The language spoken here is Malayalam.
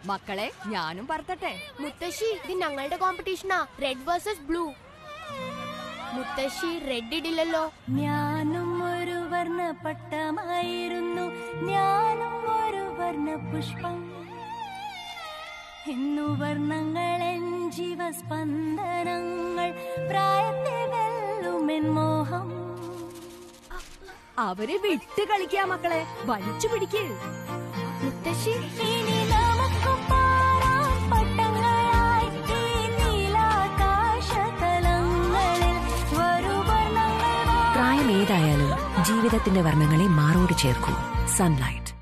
മക്കളെ ഞാനും പറത്തട്ടെ മുത്തശ്ശി ഇത് ഞങ്ങളുടെ കോമ്പറ്റീഷനാ റെഡ് വേഴ്സസ് ബ്ലൂ മുത്തശ്ശി റെഡ് ഇടില്ലല്ലോ ഞാനും ഒരു വർണ്ണ പട്ടമായിരുന്നു ഞാനും ഒരു വർണ്ണ പുഷ്പം എന്നു വർണ്ണങ്ങളെൻ ജീവസ്പന്ദനങ്ങൾ പ്രായത്തെ വെല്ലുമെൻ മോഹം അവരെ വിട്ട് കളിക്കാ മക്കളെ വലിച്ചു പിടിക്ക് മുത്തശ്ശി ഇനി നമുക്ക് പാറാം പട്ടങ്ങളായി ഈ നീലാകാശതലങ്ങളിൽ വരൂ വർണ്ണങ്ങൾ വാ- പ്രായം ഏതായാലും ജീവിതത്തിന്റെ വർണ്ണങ്ങളെ മാറോട് ചേർക്കൂ സൺലൈറ്റ്